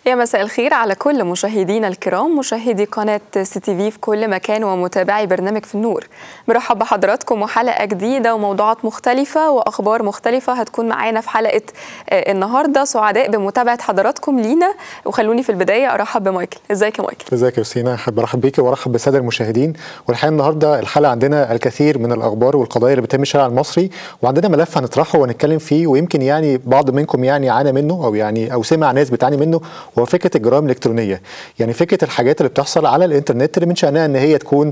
يا مساء الخير على كل مشاهدينا الكرام مشاهدي قناة سي تي في في كل مكان ومتابعي برنامج في النور مرحب بحضراتكم وحلقة جديدة وموضوعات مختلفة وأخبار مختلفة هتكون معانا في حلقة النهاردة سعداء بمتابعة حضراتكم لينا وخلوني في البداية أرحب بمايكل ازيك يا مايكل ازيك يا يوسينا احب ارحب بيكي وارحب بالساده المشاهدين والحقيقه النهارده الحلقه عندنا الكثير من الاخبار والقضايا اللي بتهم الشارع المصري وعندنا ملف هنطرحه ونتكلم فيه ويمكن يعني بعض منكم يعني عانى منه او يعني او سمع ناس بتعاني منه وهو فكره الجرائم الالكترونيه يعني فكره الحاجات اللي بتحصل على الانترنت اللي من شانها ان هي تكون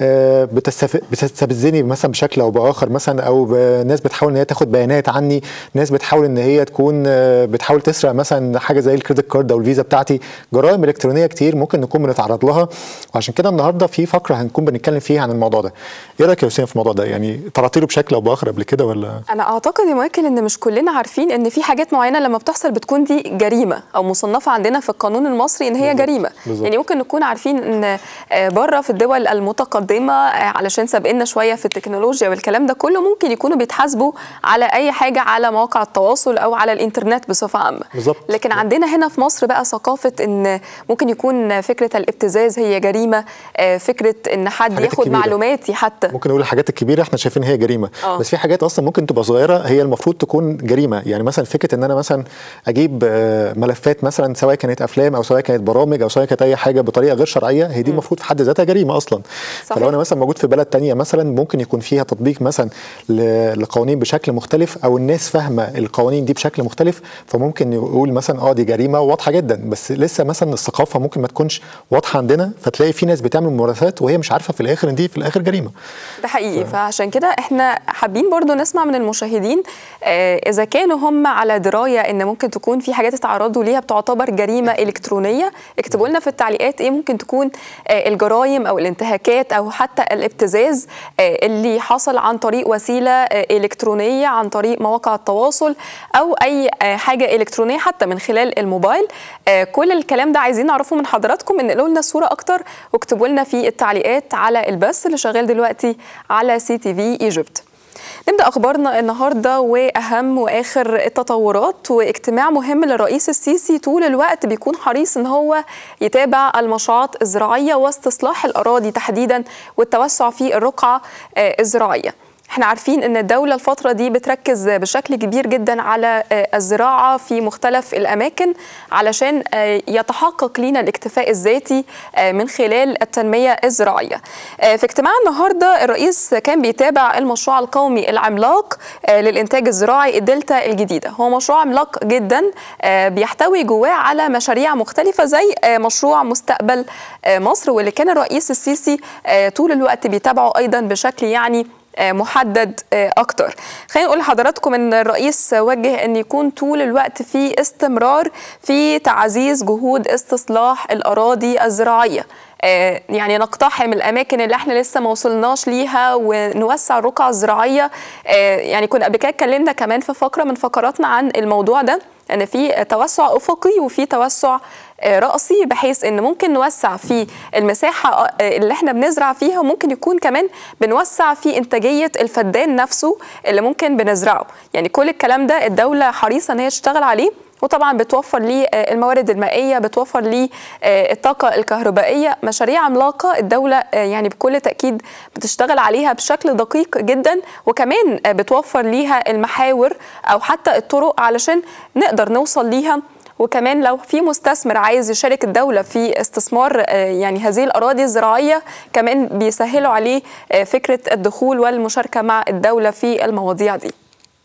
بتستفزني مثلا بشكل او باخر مثلا او ناس بتحاول ان هي تاخد بيانات عني ناس بتحاول ان هي تكون بتحاول تسرق مثلا حاجه زي الكريدت كارد او الفيزا بتاعتي جرائم الكترونيه كتير ممكن نكون بنتعرض لها وعشان كده النهارده في فقره هنكون بنتكلم فيها عن الموضوع ده ايه رايك يا حسين في الموضوع ده يعني طلعتي له بشكل او باخر قبل كده ولا انا اعتقد يا مايكل ان مش كلنا عارفين ان في حاجات معينه لما بتحصل بتكون دي جريمه او مصنفه عندنا في القانون المصري ان هي بالزبط. جريمه بالزبط. يعني ممكن نكون عارفين ان بره في الدول المتقدمه علشان سابقنا شويه في التكنولوجيا والكلام ده كله ممكن يكونوا بيتحاسبوا على اي حاجه على مواقع التواصل او على الانترنت بصفه عامه بالظبط لكن عندنا هنا في مصر بقى ثقافه ان ممكن يكون فكره الابتزاز هي جريمه فكره ان حد ياخد الكبيرة. معلوماتي حتى ممكن نقول الحاجات الكبيره احنا شايفين هي جريمه أوه. بس في حاجات اصلا ممكن تبقى صغيره هي المفروض تكون جريمه يعني مثلا فكره ان انا مثلا اجيب ملفات مثلا سواء كانت افلام او سواء كانت برامج او سواء كانت اي حاجه بطريقه غير شرعيه هي دي المفروض في حد ذاتها جريمه اصلا صحيح. فلو انا مثلا موجود في بلد تانية مثلا ممكن يكون فيها تطبيق مثلا لقوانين بشكل مختلف او الناس فاهمه القوانين دي بشكل مختلف فممكن يقول مثلا اه دي جريمه واضحه جدا بس لسه مثلا الثقافه ممكن ما تكونش واضحه عندنا فتلاقي في ناس بتعمل ممارسات وهي مش عارفه في الاخر ان دي في الاخر جريمه ده حقيقي ف... فعشان كده احنا حابين برضو نسمع من المشاهدين آه اذا كانوا هم على درايه ان ممكن تكون في حاجات اتعرضوا ليها بتعتبر جريمه الكترونيه اكتبوا لنا في التعليقات ايه ممكن تكون آه الجرائم او الانتهاكات او حتى الابتزاز آه اللي حصل عن طريق وسيله آه الكترونيه عن طريق مواقع التواصل او اي آه حاجه الكترونيه حتى من خلال الموبايل آه كل الكلام ده عايزين نعرفه من حضراتكم انقلوا لنا الصوره اكتر واكتبوا لنا في التعليقات على البث اللي شغال دلوقتي على سي تي في ايجيبت نبدا اخبارنا النهارده واهم واخر التطورات واجتماع مهم للرئيس السيسي طول الوقت بيكون حريص ان هو يتابع المشروعات الزراعيه واستصلاح الاراضي تحديدا والتوسع في الرقعه الزراعيه احنا عارفين ان الدولة الفترة دي بتركز بشكل كبير جدا على الزراعة في مختلف الأماكن علشان يتحقق لنا الاكتفاء الذاتي من خلال التنمية الزراعية في اجتماع النهاردة الرئيس كان بيتابع المشروع القومي العملاق للإنتاج الزراعي الدلتا الجديدة هو مشروع عملاق جدا بيحتوي جواه على مشاريع مختلفة زي مشروع مستقبل مصر واللي كان الرئيس السيسي طول الوقت بيتابعه أيضا بشكل يعني محدد اكتر خلينا نقول لحضراتكم ان الرئيس وجه ان يكون طول الوقت في استمرار في تعزيز جهود استصلاح الاراضي الزراعيه يعني نقتحم الاماكن اللي احنا لسه ما وصلناش ليها ونوسع الرقعه الزراعيه يعني كنا قبل كده اتكلمنا كمان في فقره من فقراتنا عن الموضوع ده ان في توسع افقي وفي توسع رأسي بحيث ان ممكن نوسع في المساحه اللي احنا بنزرع فيها وممكن يكون كمان بنوسع في انتاجيه الفدان نفسه اللي ممكن بنزرعه يعني كل الكلام ده الدوله حريصه ان هي تشتغل عليه وطبعا بتوفر لي الموارد المائيه بتوفر لي الطاقه الكهربائيه مشاريع عملاقه الدوله يعني بكل تاكيد بتشتغل عليها بشكل دقيق جدا وكمان بتوفر ليها المحاور او حتى الطرق علشان نقدر نوصل ليها وكمان لو في مستثمر عايز يشارك الدولة في استثمار يعني هذه الأراضي الزراعية كمان بيسهلوا عليه فكرة الدخول والمشاركة مع الدولة في المواضيع دي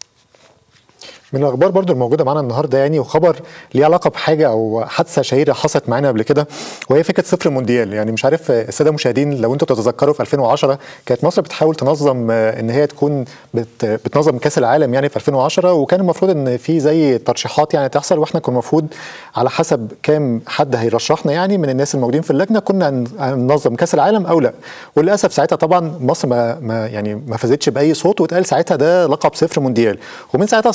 من الاخبار برضو الموجوده معانا النهارده يعني وخبر ليه علاقه بحاجه او حادثه شهيره حصلت معانا قبل كده وهي فكره صفر مونديال يعني مش عارف الساده المشاهدين لو انتم تتذكروا في 2010 كانت مصر بتحاول تنظم ان هي تكون بت بتنظم كاس العالم يعني في 2010 وكان المفروض ان في زي ترشيحات يعني تحصل واحنا كنا المفروض على حسب كام حد هيرشحنا يعني من الناس الموجودين في اللجنه كنا هننظم كاس العالم او لا وللاسف ساعتها طبعا مصر ما, ما يعني ما فازتش باي صوت واتقال ساعتها ده لقب صفر مونديال ومن ساعتها الصراحه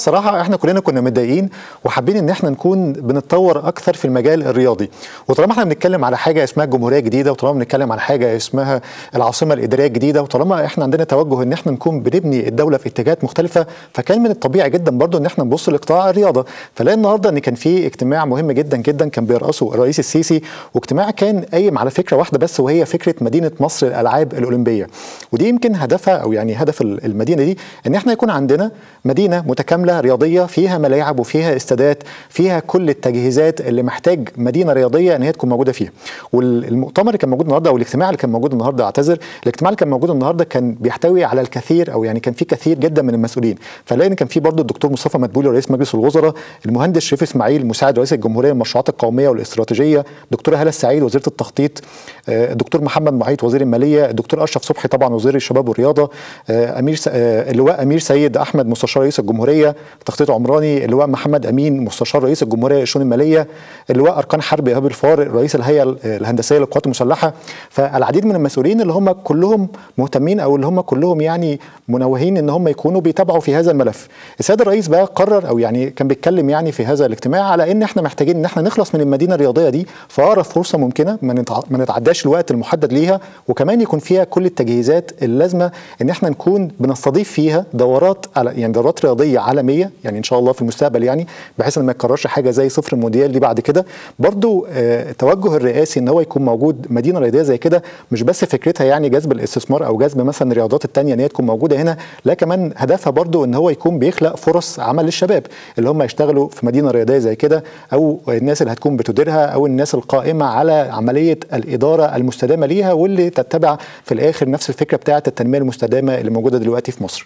احنا كلنا كنا متضايقين وحابين ان احنا نكون بنتطور اكثر في المجال الرياضي وطالما احنا بنتكلم على حاجه اسمها الجمهوريه الجديده وطالما بنتكلم على حاجه اسمها العاصمه الاداريه الجديده وطالما احنا عندنا توجه ان احنا نكون بنبني الدوله في اتجاهات مختلفه فكان من الطبيعي جدا برضو ان احنا نبص لقطاع الرياضه فلاقي النهارده ان كان في اجتماع مهم جدا جدا كان بيرأسه الرئيس السيسي واجتماع كان قايم على فكره واحده بس وهي فكره مدينه مصر الالعاب الاولمبيه ودي يمكن هدفها او يعني هدف المدينه دي ان احنا يكون عندنا مدينه متكامله رياضيه فيها ملاعب وفيها استادات فيها كل التجهيزات اللي محتاج مدينه رياضيه ان هي تكون موجوده فيها والمؤتمر اللي كان موجود النهارده او الاجتماع اللي كان موجود النهارده اعتذر الاجتماع اللي كان موجود النهارده كان بيحتوي على الكثير او يعني كان في كثير جدا من المسؤولين فلاقي كان في برضه الدكتور مصطفى مدبولي رئيس مجلس الوزراء المهندس شريف اسماعيل مساعد رئيس الجمهوريه للمشروعات القوميه والاستراتيجيه دكتوره هاله السعيد وزيره التخطيط الدكتور محمد معيط وزير الماليه الدكتور اشرف صبحي طبعا وزير الشباب والرياضه امير اللواء امير سيد احمد مستشار رئيس الجمهوريه تخطيط عمراني اللواء محمد امين مستشار رئيس الجمهوريه للشؤون الماليه اللواء اركان حرب ايهاب الفار رئيس الهيئه الهندسيه للقوات المسلحه فالعديد من المسؤولين اللي هم كلهم مهتمين او اللي هم كلهم يعني منوهين ان هم يكونوا بيتابعوا في هذا الملف السيد الرئيس بقى قرر او يعني كان بيتكلم يعني في هذا الاجتماع على ان احنا محتاجين ان احنا نخلص من المدينه الرياضيه دي في اقرب فرصه ممكنه ما نتعداش الوقت المحدد ليها وكمان يكون فيها كل التجهيزات اللازمه ان احنا نكون بنستضيف فيها دورات يعني دورات رياضيه عالميه يعني ان شاء الله في المستقبل يعني بحيث ان ما يتكررش حاجه زي صفر المونديال دي بعد كده برضو آه التوجه الرئاسي ان هو يكون موجود مدينه رياضيه زي كده مش بس فكرتها يعني جذب الاستثمار او جذب مثلا الرياضات الثانيه ان هي تكون موجوده هنا لا كمان هدفها برضو ان هو يكون بيخلق فرص عمل للشباب اللي هم يشتغلوا في مدينه رياضيه زي كده او الناس اللي هتكون بتديرها او الناس القائمه على عمليه الاداره المستدامه ليها واللي تتبع في الاخر نفس الفكره بتاعه التنميه المستدامه اللي موجوده دلوقتي في مصر.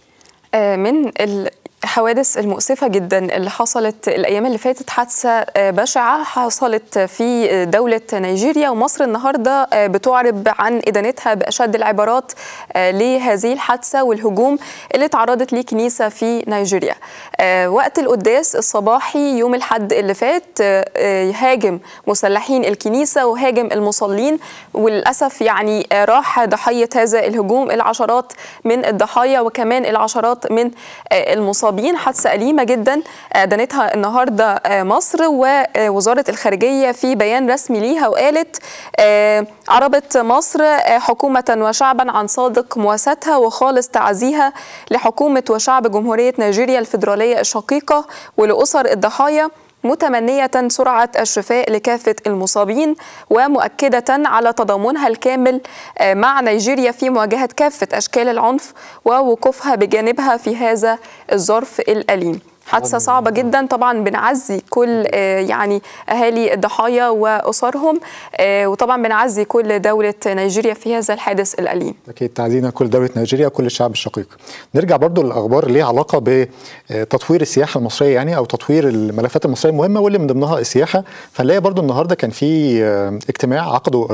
من الحوادث المؤسفة جدا اللي حصلت الأيام اللي فاتت حادثة بشعة حصلت في دولة نيجيريا ومصر النهاردة بتعرب عن إدانتها بأشد العبارات لهذه الحادثة والهجوم اللي تعرضت ليه كنيسة في نيجيريا وقت القداس الصباحي يوم الحد اللي فات هاجم مسلحين الكنيسة وهاجم المصلين وللأسف يعني راح ضحية هذا الهجوم العشرات من الضحايا وكمان العشرات من المصابين المصابين حادثه اليمه جدا ادانتها النهارده مصر ووزاره الخارجيه في بيان رسمي ليها وقالت عربت مصر حكومه وشعبا عن صادق مواساتها وخالص تعزيها لحكومه وشعب جمهوريه نيجيريا الفيدراليه الشقيقه ولاسر الضحايا متمنية سرعة الشفاء لكافة المصابين ومؤكدة على تضامنها الكامل مع نيجيريا في مواجهة كافة أشكال العنف ووقوفها بجانبها في هذا الظرف الأليم حادثه صعبه جدا طبعا بنعزي كل يعني اهالي الضحايا واسرهم وطبعا بنعزي كل دوله نيجيريا في هذا الحادث الاليم اكيد تعزينا كل دوله نيجيريا وكل الشعب الشقيق نرجع برضو للاخبار اللي ليها علاقه بتطوير السياحه المصريه يعني او تطوير الملفات المصريه المهمه واللي من ضمنها السياحه فنلاقي برضو النهارده كان في اجتماع عقده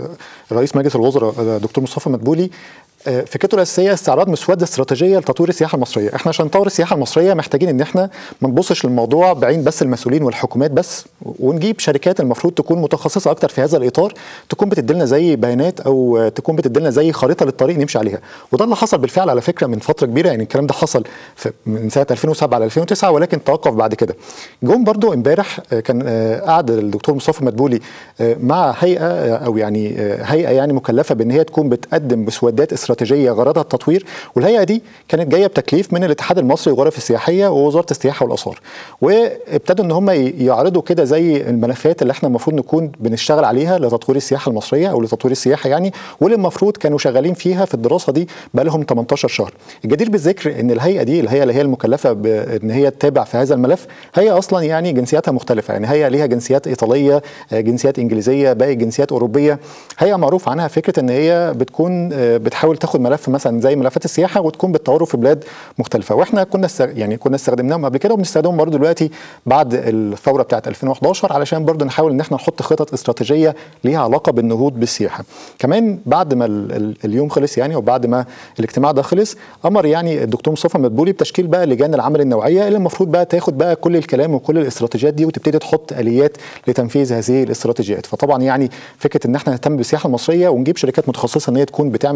رئيس مجلس الوزراء دكتور مصطفى مدبولي فكرته الاساسيه استعراض مسوده استراتيجيه لتطوير السياحه المصريه، احنا عشان نطور السياحه المصريه محتاجين ان احنا ما نبصش للموضوع بعين بس المسؤولين والحكومات بس ونجيب شركات المفروض تكون متخصصه اكتر في هذا الاطار تكون بتدي لنا زي بيانات او تكون بتدي لنا زي خريطه للطريق نمشي عليها، وده اللي حصل بالفعل على فكره من فتره كبيره يعني الكلام ده حصل من سنه 2007 ل 2009 ولكن توقف بعد كده. جم برضو امبارح كان قعد الدكتور مصطفى مدبولي مع هيئه او يعني هيئه يعني مكلفه بان هي تكون بتقدم مسودات استراتيجيه غرضها التطوير والهيئه دي كانت جايه بتكليف من الاتحاد المصري للغرف السياحيه ووزاره السياحه والاثار وابتدوا ان هم يعرضوا كده زي الملفات اللي احنا المفروض نكون بنشتغل عليها لتطوير السياحه المصريه او لتطوير السياحه يعني واللي المفروض كانوا شغالين فيها في الدراسه دي بقى لهم 18 شهر الجدير بالذكر ان الهيئه دي الهيئه اللي هي المكلفه بان هي تتابع في هذا الملف هيئه اصلا يعني جنسياتها مختلفه يعني هيئه ليها جنسيات ايطاليه جنسيات انجليزيه باقي جنسيات اوروبيه هيئه معروف عنها فكره ان هي بتكون بتحاول تاخد ملف مثلا زي ملفات السياحه وتكون بتطوره في بلاد مختلفه واحنا كنا يعني كنا استخدمناهم قبل كده وبنستخدمهم برضه دلوقتي بعد الثوره بتاعت 2011 علشان برضه نحاول ان احنا نحط خطط استراتيجيه ليها علاقه بالنهوض بالسياحه كمان بعد ما اليوم خلص يعني وبعد ما الاجتماع ده خلص امر يعني الدكتور مصطفى مدبولي بتشكيل بقى لجان العمل النوعيه اللي المفروض بقى تاخد بقى كل الكلام وكل الاستراتيجيات دي وتبتدي تحط اليات لتنفيذ هذه الاستراتيجيات فطبعا يعني فكره ان احنا نهتم بالسياحه المصريه ونجيب شركات متخصصه ان هي تكون بتعمل حاجه زي كده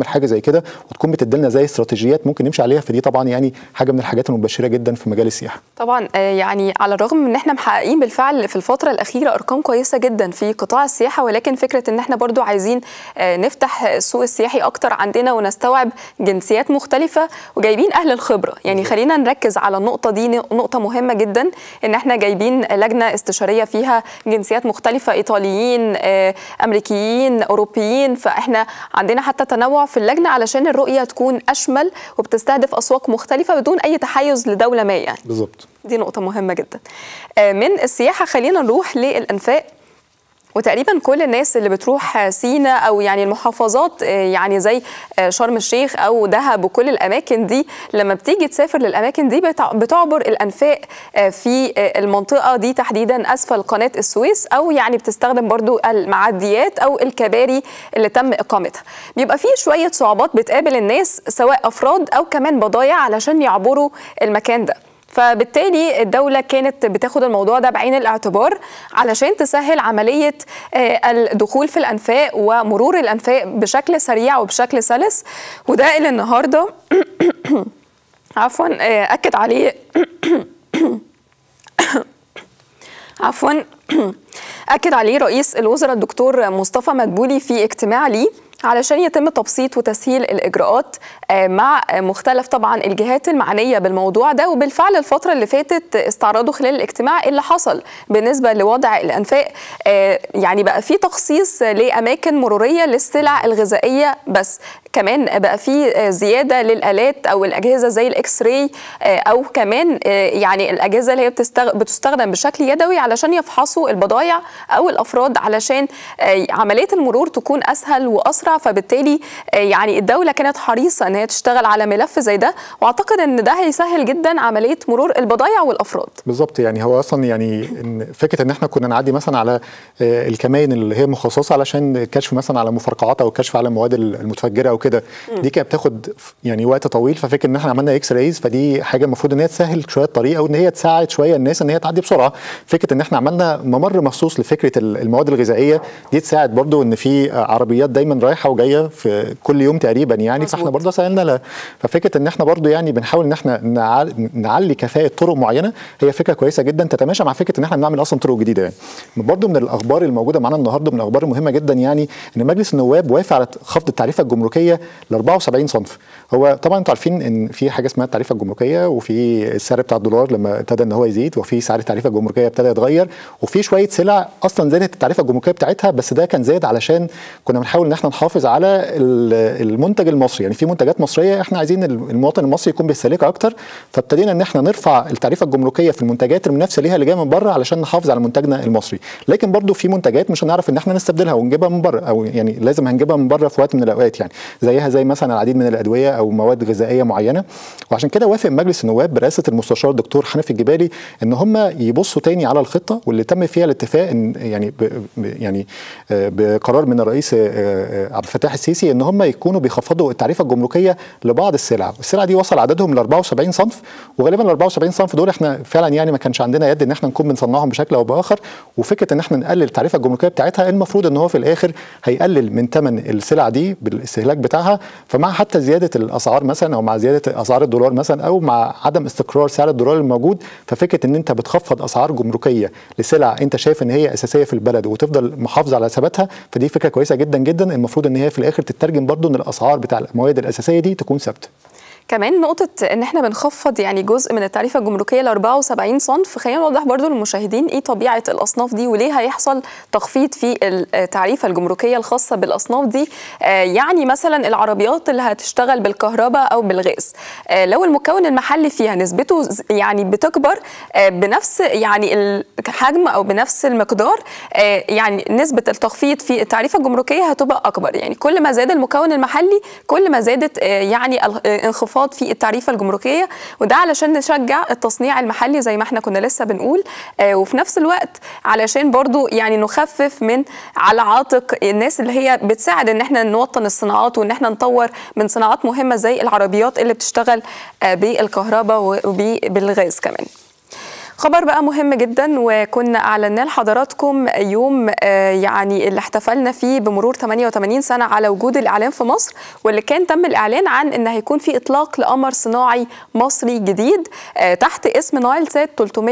كده وتكون بتدي لنا زي استراتيجيات ممكن نمشي عليها فدي طبعا يعني حاجه من الحاجات المبشره جدا في مجال السياحه طبعا يعني على الرغم من ان احنا محققين بالفعل في الفتره الاخيره ارقام كويسه جدا في قطاع السياحه ولكن فكره ان احنا برضو عايزين نفتح السوق السياحي اكتر عندنا ونستوعب جنسيات مختلفه وجايبين اهل الخبره يعني خلينا نركز على النقطه دي نقطه مهمه جدا ان احنا جايبين لجنه استشاريه فيها جنسيات مختلفه ايطاليين امريكيين اوروبيين فاحنا عندنا حتى تنوع في اللجنه علشان الرؤيه تكون اشمل وبتستهدف اسواق مختلفه بدون اي تحيز لدوله ما يعني بالظبط دي نقطه مهمه جدا من السياحه خلينا نروح للانفاق وتقريبا كل الناس اللي بتروح سينا او يعني المحافظات يعني زي شرم الشيخ او دهب وكل الاماكن دي لما بتيجي تسافر للاماكن دي بتعبر الانفاق في المنطقه دي تحديدا اسفل قناه السويس او يعني بتستخدم برضو المعديات او الكباري اللي تم اقامتها بيبقى في شويه صعوبات بتقابل الناس سواء افراد او كمان بضايع علشان يعبروا المكان ده فبالتالي الدولة كانت بتاخد الموضوع ده بعين الاعتبار علشان تسهل عملية الدخول في الأنفاق ومرور الأنفاق بشكل سريع وبشكل سلس وده اللي النهاردة عفوا أكد عليه عفوا أكد عليه رئيس الوزراء الدكتور مصطفى مدبولي في اجتماع ليه علشان يتم تبسيط وتسهيل الاجراءات مع مختلف طبعا الجهات المعنيه بالموضوع ده وبالفعل الفتره اللي فاتت استعرضوا خلال الاجتماع اللي حصل بالنسبه لوضع الانفاق يعني بقى في تخصيص لاماكن مروريه للسلع الغذائيه بس كمان بقى في زياده للالات او الاجهزه زي الاكس راي او كمان يعني الاجهزه اللي هي بتستخدم بشكل يدوي علشان يفحصوا البضائع او الافراد علشان عمليه المرور تكون اسهل واسرع فبالتالي يعني الدوله كانت حريصه ان هي تشتغل على ملف زي ده واعتقد ان ده هيسهل جدا عمليه مرور البضائع والافراد بالظبط يعني هو اصلا يعني إن فكره ان احنا كنا نعدي مثلا على الكمائن اللي هي مخصصه علشان كشف مثلا على مفرقعات او كشف على المواد المتفجره او كده دي كانت بتاخد يعني وقت طويل ففكره ان احنا عملنا اكس رايز فدي حاجه المفروض ان هي تسهل شويه الطريق او ان هي تساعد شويه الناس ان هي تعدي بسرعه فكره ان احنا عملنا ممر مخصوص لفكره المواد الغذائيه دي تساعد برضو ان في عربيات دايما رايحه وجايه في كل يوم تقريبا يعني مزبوط. فاحنا برضه سالنا لها ففكره ان احنا برضه يعني بنحاول ان احنا نعلي كفاءه طرق معينه هي فكره كويسه جدا تتماشى مع فكره ان احنا بنعمل اصلا طرق جديده يعني برضه من الاخبار الموجوده معانا النهارده من الاخبار المهمه جدا يعني ان مجلس النواب وافق على خفض التعريفه الجمركيه ل 74 صنف هو طبعا انتوا عارفين ان في حاجه اسمها التعريفه الجمركيه وفي السعر بتاع الدولار لما ابتدى ان هو يزيد وفي سعر التعريفه الجمركيه ابتدى يتغير وفي شويه سلع اصلا زادت التعريفه الجمركيه بتاعتها بس ده كان زاد علشان كنا بنحاول ان احنا نحافظ على المنتج المصري يعني في منتجات مصريه احنا عايزين المواطن المصري يكون بيستهلكها اكتر فابتدينا ان احنا نرفع التعريفه الجمركيه في المنتجات المنافسه ليها اللي جايه من بره علشان نحافظ على منتجنا المصري لكن برضو في منتجات مش هنعرف ان احنا نستبدلها ونجيبها من بره او يعني لازم هنجيبها من بره في وقت من الاوقات يعني زيها زي مثلا العديد من الادويه او مواد غذائيه معينه وعشان كده وافق مجلس النواب برئاسه المستشار الدكتور حنفي الجبالي ان هم يبصوا تاني على الخطه واللي تم فيها الاتفاق ان يعني ب يعني بقرار من الرئيس عبد الفتاح السيسي ان هم يكونوا بيخفضوا التعريفه الجمركيه لبعض السلع السلع دي وصل عددهم ل 74 صنف وغالبا ال 74 صنف دول احنا فعلا يعني ما كانش عندنا يد ان احنا نكون بنصنعهم بشكل او باخر وفكره ان احنا نقلل التعريفه الجمركيه بتاعتها المفروض ان هو في الاخر هيقلل من ثمن السلع دي بالاستهلاك بتاعها فمع حتى زياده الاسعار مثلا او مع زياده اسعار الدولار مثلا او مع عدم استقرار سعر الدولار الموجود ففكره ان انت بتخفض اسعار جمركيه لسلع انت شايف ان هي اساسيه في البلد وتفضل محافظ على ثباتها فدي فكره كويسه جدا جدا المفروض ان هي في الاخر تترجم برضو ان الاسعار بتاع المواد الاساسيه دي تكون ثابته كمان نقطة ان احنا بنخفض يعني جزء من التعريفة الجمركية ل 74 صنف خلينا نوضح برضو للمشاهدين ايه طبيعة الاصناف دي وليه هيحصل تخفيض في التعريفة الجمركية الخاصة بالاصناف دي آه يعني مثلا العربيات اللي هتشتغل بالكهرباء او بالغاز آه لو المكون المحلي فيها نسبته يعني بتكبر آه بنفس يعني الحجم او بنفس المقدار يعني نسبة التخفيض في التعريفة الجمركية هتبقى اكبر يعني كل ما زاد المكون المحلي كل ما زادت يعني انخفاض انخفاض في التعريفه الجمركيه وده علشان نشجع التصنيع المحلي زي ما احنا كنا لسه بنقول آه وفي نفس الوقت علشان برضو يعني نخفف من على عاتق الناس اللي هي بتساعد ان احنا نوطن الصناعات وان احنا نطور من صناعات مهمه زي العربيات اللي بتشتغل آه بالكهرباء وبالغاز كمان خبر بقى مهم جدا وكنا اعلنا لحضراتكم يوم يعني اللي احتفلنا فيه بمرور 88 سنه على وجود الاعلام في مصر واللي كان تم الاعلان عن ان هيكون في اطلاق لقمر صناعي مصري جديد تحت اسم نايل سات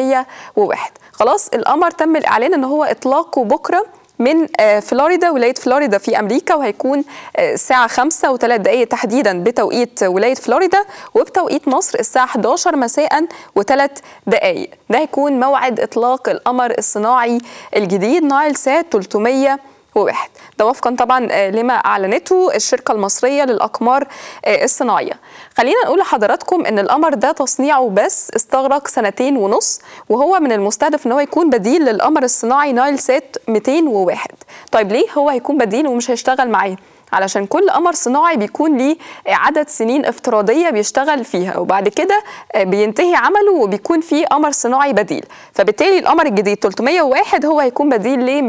301 خلاص القمر تم الاعلان ان هو اطلاقه بكره من فلوريدا ولايه فلوريدا في امريكا وهيكون الساعه 5 و3 دقائق تحديدا بتوقيت ولايه فلوريدا وبتوقيت مصر الساعه 11 مساء و3 دقائق ده هيكون موعد اطلاق القمر الصناعي الجديد نايل سات 300 وواحد ده وفقا طبعا لما اعلنته الشركه المصريه للاقمار الصناعيه خلينا نقول لحضراتكم ان القمر ده تصنيعه بس استغرق سنتين ونص وهو من المستهدف ان هو يكون بديل للقمر الصناعي نايل سات 201 طيب ليه هو هيكون بديل ومش هيشتغل معاه علشان كل قمر صناعي بيكون ليه عدد سنين افتراضيه بيشتغل فيها وبعد كده بينتهي عمله وبيكون فيه قمر صناعي بديل فبالتالي القمر الجديد 301 هو هيكون بديل ل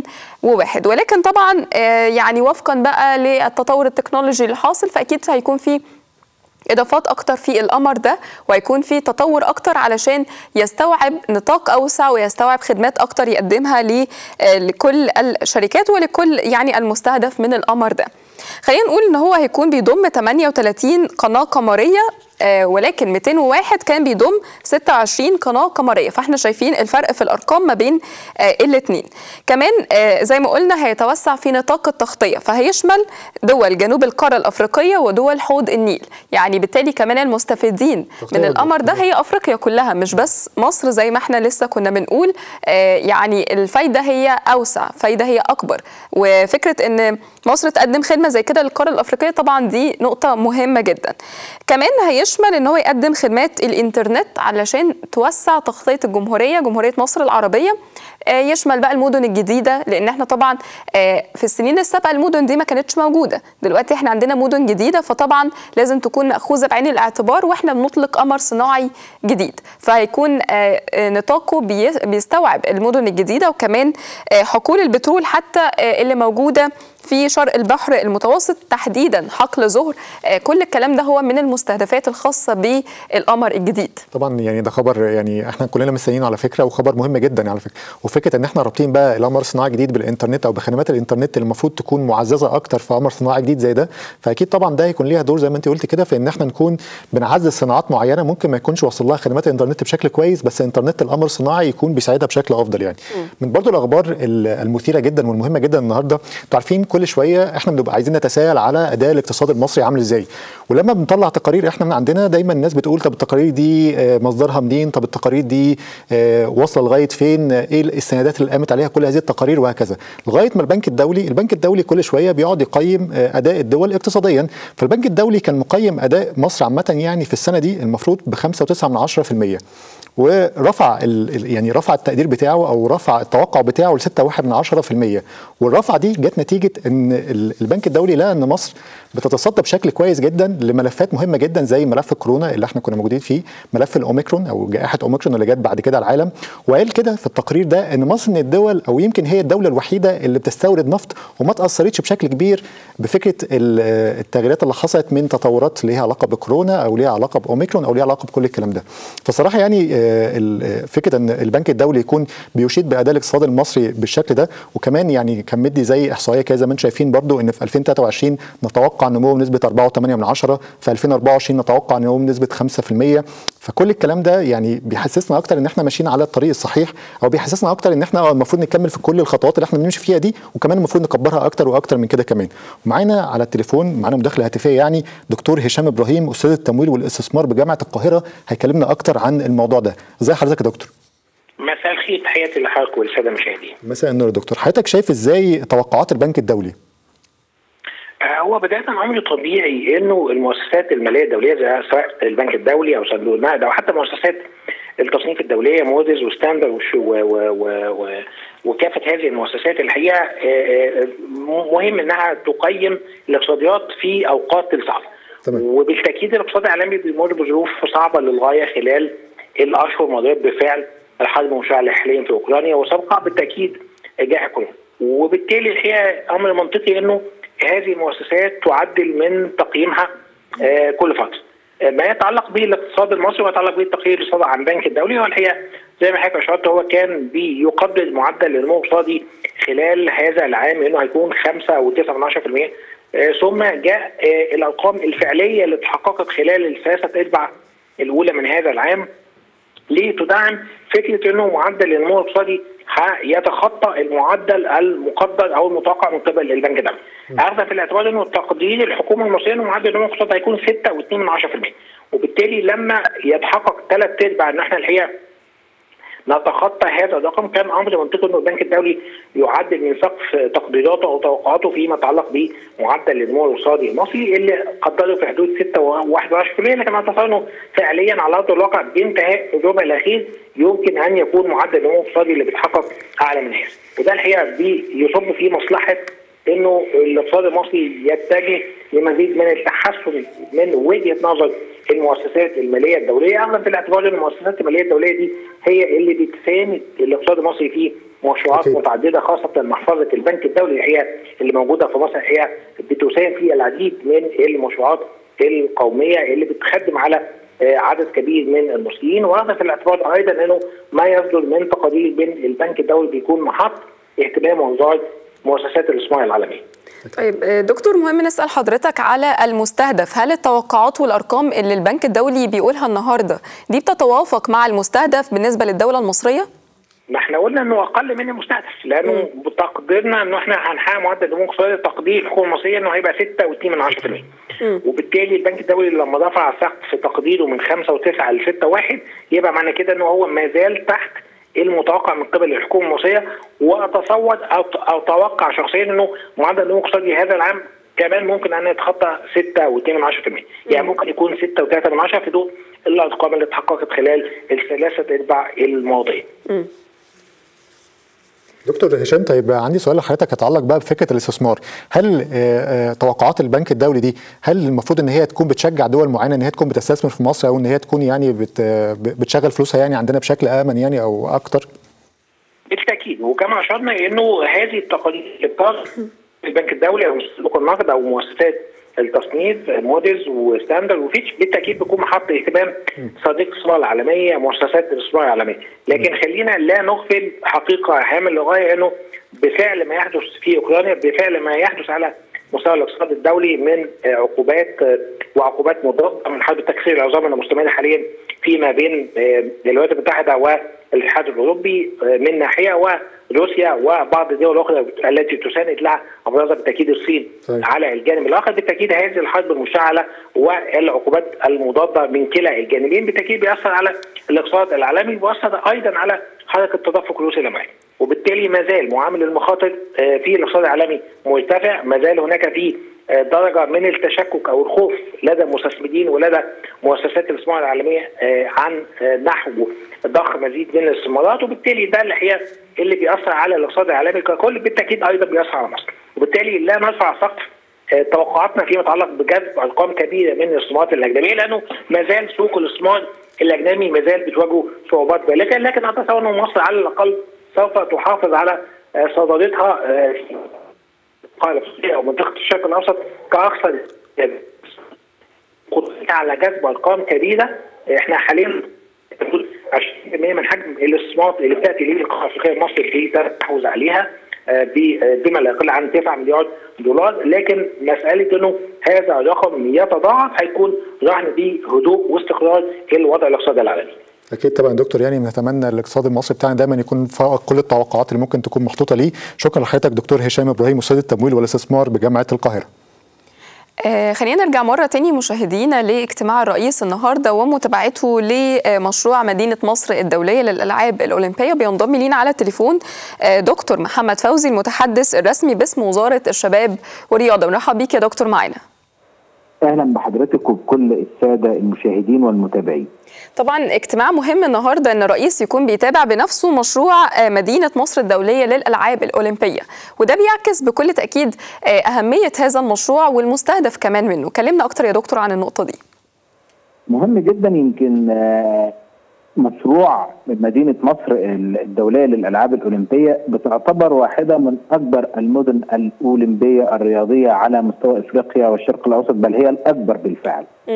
201 ولكن طبعا يعني وفقا بقى للتطور التكنولوجي اللي حاصل فاكيد هيكون فيه اضافات اكتر في القمر ده وهيكون في تطور اكتر علشان يستوعب نطاق اوسع ويستوعب خدمات اكتر يقدمها لكل الشركات ولكل يعني المستهدف من القمر ده خلينا نقول ان هو هيكون بيضم 38 قناه قمريه آه ولكن 201 كان بيضم 26 قناه قمريه فاحنا شايفين الفرق في الارقام ما بين آه الاثنين كمان آه زي ما قلنا هيتوسع في نطاق التغطيه فهيشمل دول جنوب القاره الافريقيه ودول حوض النيل يعني بالتالي كمان المستفيدين من القمر ده هي افريقيا كلها مش بس مصر زي ما احنا لسه كنا بنقول يعني الفايده هي اوسع فايده هي اكبر وفكره ان مصر تقدم خدمه زي كده للقاره الافريقيه طبعا دي نقطه مهمه جدا كمان هي يشمل ان هو يقدم خدمات الانترنت علشان توسع تغطيه الجمهوريه جمهوريه مصر العربيه يشمل بقى المدن الجديده لان احنا طبعا في السنين السابقه المدن دي ما كانتش موجوده دلوقتي احنا عندنا مدن جديده فطبعا لازم تكون ماخوذه بعين الاعتبار واحنا بنطلق قمر صناعي جديد فهيكون نطاقه بيستوعب المدن الجديده وكمان حقول البترول حتى اللي موجوده في شرق البحر المتوسط تحديدا حقل زهر كل الكلام ده هو من المستهدفات الخاصه بالقمر الجديد طبعا يعني ده خبر يعني احنا كلنا مستنيينه على فكره وخبر مهم جدا على فكره وفكره ان احنا رابطين بقى القمر الصناعي الجديد بالانترنت او بخدمات الانترنت اللي المفروض تكون معززه اكتر في قمر صناعي جديد زي ده فاكيد طبعا ده هيكون ليها دور زي ما انت قلت كده في ان احنا نكون بنعزز صناعات معينه ممكن ما يكونش واصل لها خدمات الانترنت بشكل كويس بس انترنت القمر الصناعي يكون بيساعدها بشكل افضل يعني م. من برضو الاخبار المثيره جدا والمهمه جدا النهارده انتوا عارفين كل شويه احنا بنبقى عايزين نتساءل على اداء الاقتصاد المصري عامل ازاي ولما بنطلع تقارير احنا من عندنا دايما الناس بتقول طب التقارير دي مصدرها منين طب التقارير دي واصله لغايه فين ايه السندات اللي قامت عليها كل هذه التقارير وهكذا لغايه ما البنك الدولي البنك الدولي كل شويه بيقعد يقيم اداء الدول اقتصاديا فالبنك الدولي كان مقيم اداء مصر عامه يعني في السنه دي المفروض ب 5.9% ورفع يعني رفع التقدير بتاعه او رفع التوقع بتاعه ل 6.1% والرفعه دي جت نتيجه ان البنك الدولي لقى ان مصر بتتصدى بشكل كويس جدا لملفات مهمه جدا زي ملف كورونا اللي احنا كنا موجودين فيه ملف الاوميكرون او جائحه اوميكرون اللي جت بعد كده العالم وقال كده في التقرير ده ان مصر من الدول او يمكن هي الدوله الوحيده اللي بتستورد نفط وما تاثرتش بشكل كبير بفكره التغييرات اللي حصلت من تطورات ليها علاقه بكورونا او ليها علاقه باوميكرون او ليها علاقه بكل الكلام ده فصراحه يعني فكره ان البنك الدولي يكون بيشيد باداء الاقتصاد المصري بالشكل ده وكمان يعني كان مدي زي احصائيه كده زي ما انتم شايفين برضو ان في 2023 نتوقع نمو بنسبه 4.8 من عشرة في 2024 نتوقع نمو بنسبه 5% فكل الكلام ده يعني بيحسسنا اكتر ان احنا ماشيين على الطريق الصحيح او بيحسسنا اكتر ان احنا المفروض نكمل في كل الخطوات اللي احنا بنمشي فيها دي وكمان المفروض نكبرها اكتر واكتر من كده كمان ومعانا على التليفون معانا مداخله هاتفيه يعني دكتور هشام ابراهيم استاذ التمويل والاستثمار بجامعه القاهره هيكلمنا اكتر عن الموضوع ده ازي حضرتك يا دكتور مساء الخير تحياتي لحضرتك وللساده المشاهدين مساء النور دكتور حضرتك شايف ازاي توقعات البنك الدولي هو بدايه امر طبيعي انه المؤسسات الماليه الدوليه زي سواء البنك الدولي او صندوق النقد او حتى مؤسسات التصنيف الدوليه موديز وستاندر وكافه هذه المؤسسات الحقيقه مهم انها تقيم الاقتصاديات في اوقات الصعبه وبالتاكيد الاقتصاد العالمي بيمر بظروف صعبه للغايه خلال الاشهر الماضيه بفعل الحرب المشعله حاليا في اوكرانيا وسبقها بالتاكيد جائحه كورونا وبالتالي الحقيقه امر منطقي انه هذه المؤسسات تعدل من تقييمها كل فتره ما يتعلق بالاقتصاد المصري وما يتعلق بالتقرير الاقتصادي عن البنك الدولي هو الحقيقه زي ما حضرتك اشرت هو كان بيقدر معدل النمو الاقتصادي خلال هذا العام انه هيكون 5 و 9% ثم جاء الارقام الفعليه اللي اتحققت خلال الثلاثه ارباع الاولى من هذا العام لتدعم فكره انه معدل النمو الاقتصادي يتخطى المعدل المقدر او المتوقع من قبل البنك الدولي. اخذا في الاعتبار انه تقدير الحكومه المصريه انه معدل النمو الاقتصادي هيكون 6.2% وبالتالي لما يتحقق ثلاث ارباع ان احنا الحقيقه نتخطى هذا الرقم كان امر منطقي انه البنك الدولي يعدل من سقف تقديراته او توقعاته فيما يتعلق بمعدل النمو الاقتصادي المصري اللي قدره في حدود 6.11% لكن اتصور انه فعليا على ارض الواقع بانتهاء الربع الاخير يمكن ان يكون معدل النمو الاقتصادي اللي بيتحقق اعلى من هذا وده الحقيقه بيصب في مصلحه انه الاقتصاد المصري يتجه لمزيد من التحسن من وجهه نظر المؤسسات الماليه الدوليه اخذا في الاعتبار ان المؤسسات الماليه الدوليه دي هي اللي بتساند الاقتصاد المصري في مشروعات متعدده خاصه محفظه البنك الدولي الحقيقه اللي موجوده في مصر الحقيقه بتساهم في العديد من المشروعات القوميه اللي بتخدم على عدد كبير من المصريين واخذا في الاعتبار ايضا انه ما يصدر من تقارير من البنك الدولي بيكون محط اهتمام وانذار مؤسسات الاصلاح العالميه. طيب دكتور مهم نسال حضرتك على المستهدف، هل التوقعات والارقام اللي البنك الدولي بيقولها النهارده دي بتتوافق مع المستهدف بالنسبه للدوله المصريه؟ ما احنا قلنا انه اقل من المستهدف لانه بتقديرنا انه احنا هنحقق معدل نمو اقتصادي تقدير الحكومه المصريه انه هيبقى 6.2% وبالتالي البنك الدولي لما رفع سقف تقديره من 5 و9 ل 6 1 يبقى معنى كده انه هو ما زال تحت المتوقع من قبل الحكومه المصريه واتصور او اتوقع شخصيا انه معدل النمو الاقتصادي هذا العام كمان ممكن ان يتخطى 6.2% يعني ممكن يكون 6.3% في ضوء الارقام اللي اتحققت خلال الثلاثه ارباع الماضيه. دكتور هشام طيب عندي سؤال لحضرتك يتعلق بقى بفكره الاستثمار هل توقعات البنك الدولي دي هل المفروض ان هي تكون بتشجع دول معينه ان هي تكون بتستثمر في مصر او ان هي تكون يعني بت بتشغل فلوسها يعني عندنا بشكل امن يعني او اكتر بالتاكيد وكما اشرنا انه هذه التقارير اللي بتاخد البنك الدولي او صندوق النقد او مؤسسات التصنيف موديز وستاندرد وفيتش بالتاكيد بيكون محط اهتمام صديق الاستثمار العالميه مؤسسات الاستثمار العالميه لكن خلينا لا نغفل حقيقه هامه للغايه انه بفعل ما يحدث في اوكرانيا بفعل ما يحدث على مستوى الاقتصاد الدولي من عقوبات وعقوبات مضاده من حرب التكسير العظام المستمره حاليا فيما بين الولايات المتحده والاتحاد الاوروبي من ناحيه وروسيا وبعض الدول الاخرى التي تساند لها ابرزها بالتاكيد الصين صحيح. على الجانب الاخر بالتاكيد هذه الحرب المشتعله والعقوبات المضاده من كلا الجانبين بالتاكيد بيأثر على الاقتصاد العالمي وبيأثر ايضا على حركه تدفق الروسي الامريكي وبالتالي ما زال معامل المخاطر في الاقتصاد العالمي مرتفع ما زال هناك في درجه من التشكك او الخوف لدى المستثمرين ولدى مؤسسات الاستثمار العالميه عن نحو ضخ مزيد من الاستثمارات وبالتالي ده الحقيقه اللي بيأثر على الاقتصاد العالمي ككل بالتاكيد ايضا بيأثر على مصر وبالتالي لا نرفع سقف توقعاتنا فيما يتعلق بجذب ارقام كبيره من الاستثمارات الاجنبيه لانه ما زال سوق الاستثمار الاجنبي ما زال بتواجهه صعوبات بالغه لكن اتصور ان مصر على الاقل سوف تحافظ على صدارتها في او منطقه الشرق الاوسط كاكثر قدرتها على جذب ارقام كبيره احنا حاليا 20% من حجم الاستثمارات اللي بتاتي للقاره الافريقيه مصر اللي تستحوذ عليها بما لا يقل عن 9 مليار دولار لكن مساله انه هذا الرقم يتضاعف هيكون رهن بهدوء واستقرار في الوضع الاقتصادي العالمي. اكيد طبعا دكتور يعني نتمنى الاقتصاد المصري بتاعنا دايما يكون فوق كل التوقعات اللي ممكن تكون محطوطه ليه شكرا لحضرتك دكتور هشام ابراهيم استاذ التمويل والاستثمار بجامعه القاهره آه خلينا نرجع مرة تاني مشاهدينا لاجتماع الرئيس النهاردة ومتابعته لمشروع مدينة مصر الدولية للألعاب الأولمبية بينضم لينا على التليفون آه دكتور محمد فوزي المتحدث الرسمي باسم وزارة الشباب والرياضة مرحب بيك يا دكتور معانا اهلا بحضرتك وبكل الساده المشاهدين والمتابعين. طبعا اجتماع مهم النهارده ان الرئيس يكون بيتابع بنفسه مشروع مدينه مصر الدوليه للالعاب الاولمبيه وده بيعكس بكل تاكيد اهميه هذا المشروع والمستهدف كمان منه كلمنا اكتر يا دكتور عن النقطه دي مهم جدا يمكن مشروع مدينة مصر الدولية للألعاب الأولمبية بتعتبر واحدة من أكبر المدن الأولمبية الرياضية على مستوى إفريقيا والشرق الأوسط بل هي الأكبر بالفعل. م.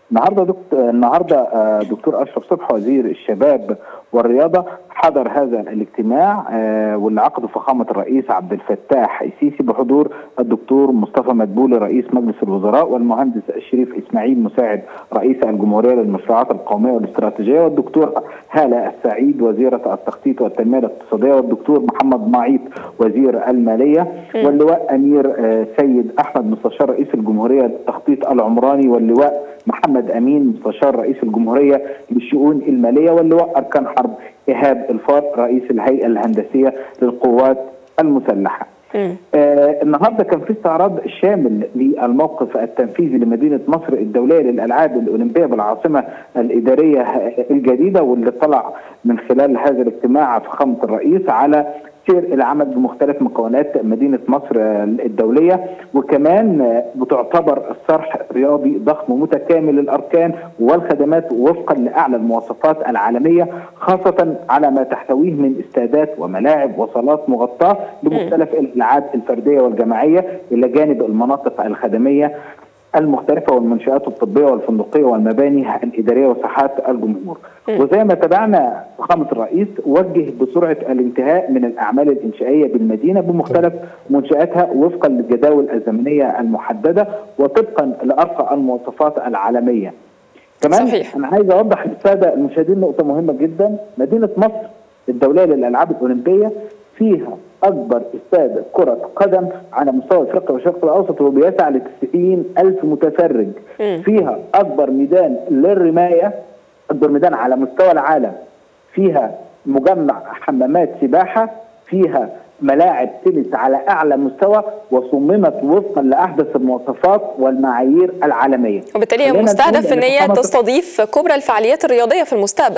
النهارده دكتور النهارده دكتور اشرف صبحي وزير الشباب والرياضه حضر هذا الاجتماع واللي عقده فخامه الرئيس عبد الفتاح السيسي بحضور الدكتور مصطفى مدبولي رئيس مجلس الوزراء والمهندس الشريف اسماعيل مساعد رئيس الجمهوريه للمشروعات القوميه والاستراتيجيه والدكتور هاله السعيد وزيره التخطيط والتنميه الاقتصاديه والدكتور محمد معيط وزير الماليه واللواء امير سيد احمد مستشار رئيس الجمهوريه للتخطيط العمراني واللواء محمد امين مستشار رئيس الجمهوريه للشؤون الماليه واللواء اركان حرب ايهاب الفار رئيس الهيئه الهندسيه للقوات المسلحه. آه النهارده كان في استعراض شامل للموقف التنفيذي لمدينه مصر الدوليه للالعاب الاولمبيه بالعاصمه الاداريه الجديده واللي طلع من خلال هذا الاجتماع فخامه الرئيس على سير العمل بمختلف مكونات مدينه مصر الدوليه وكمان بتعتبر الصرح رياضي ضخم متكامل الاركان والخدمات وفقا لاعلى المواصفات العالميه خاصه على ما تحتويه من استادات وملاعب وصالات مغطاه بمختلف الالعاب الفرديه والجماعيه الى جانب المناطق الخدميه المختلفه والمنشات الطبيه والفندقيه والمباني الاداريه وساحات الجمهور. وزي ما تابعنا فخامه الرئيس وجه بسرعه الانتهاء من الاعمال الانشائيه بالمدينه بمختلف منشاتها وفقا للجداول الزمنيه المحدده وطبقا لارقى المواصفات العالميه. كمان صحيح. انا عايز اوضح للساده المشاهدين نقطه مهمه جدا مدينه مصر الدوليه للالعاب الاولمبيه فيها اكبر استاد كره قدم على مستوى افريقيا والشرق الاوسط وبيسع ل 90 الف متفرج مم. فيها اكبر ميدان للرمايه اكبر ميدان على مستوى العالم فيها مجمع حمامات سباحه فيها ملاعب تنس على اعلى مستوى وصممت وفقا لاحدث المواصفات والمعايير العالميه وبالتالي هي خلينا مستهدف نقول ان إن هي فخامة تستضيف كبرى الفعاليات الرياضيه في المستقبل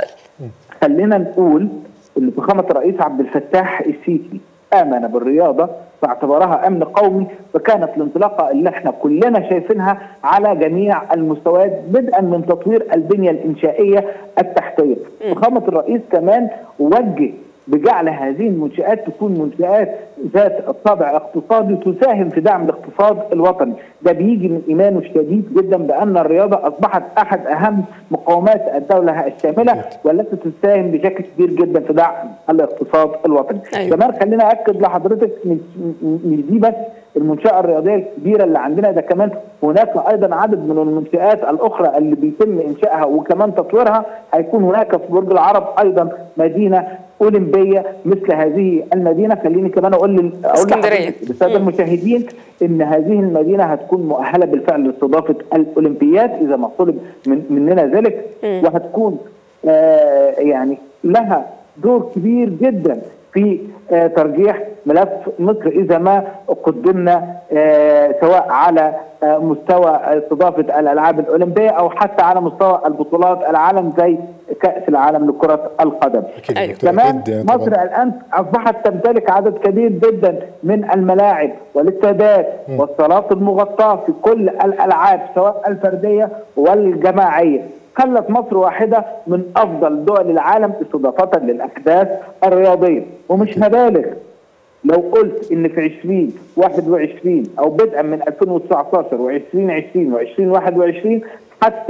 خلينا نقول ان فخامه الرئيس عبد الفتاح السيسي امن بالرياضه واعتبرها امن قومي فكانت الانطلاقه اللي احنا كلنا شايفينها على جميع المستويات بدءا من تطوير البنيه الانشائيه التحتيه. فخامه الرئيس كمان وجه بجعل هذه المنشآت تكون منشآت ذات طابع اقتصادي تساهم في دعم الاقتصاد الوطني، ده بيجي من ايمانه الشديد جدا بان الرياضه اصبحت احد اهم مقومات الدوله الشامله والتي تساهم بشكل كبير جدا في دعم الاقتصاد الوطني. أيوة. كمان خلينا اكد لحضرتك مش مش دي بس المنشاه الرياضيه الكبيره اللي عندنا ده كمان هناك ايضا عدد من المنشات الاخرى اللي بيتم انشائها وكمان تطويرها هيكون هناك في برج العرب ايضا مدينه اولمبيه مثل هذه المدينه خليني كمان اقول لل- اقول اسكندرية. لحضرتك للساده المشاهدين ان هذه المدينه هتكون مؤهله بالفعل لاستضافه الاولمبياد اذا ما طلب من مننا ذلك وهتكون آه يعني لها دور كبير جدا في آه ترجيح ملف مصر اذا ما قدمنا آه سواء على آه مستوى استضافه الالعاب الاولمبيه او حتى على مستوى البطولات العالم زي كاس العالم لكره القدم. اكيد أيوة. دكتور، كمان أكيد طبعاً. مصر الان اصبحت تمتلك عدد كبير جدا من الملاعب والاستادات والصالات المغطاه في كل الالعاب سواء الفرديه والجماعيه. خلت مصر واحده من افضل دول العالم استضافه للاحداث الرياضيه ومش هبالغ لو قلت ان في 2021 او بدءا من 2019 و2020 و2021 حتى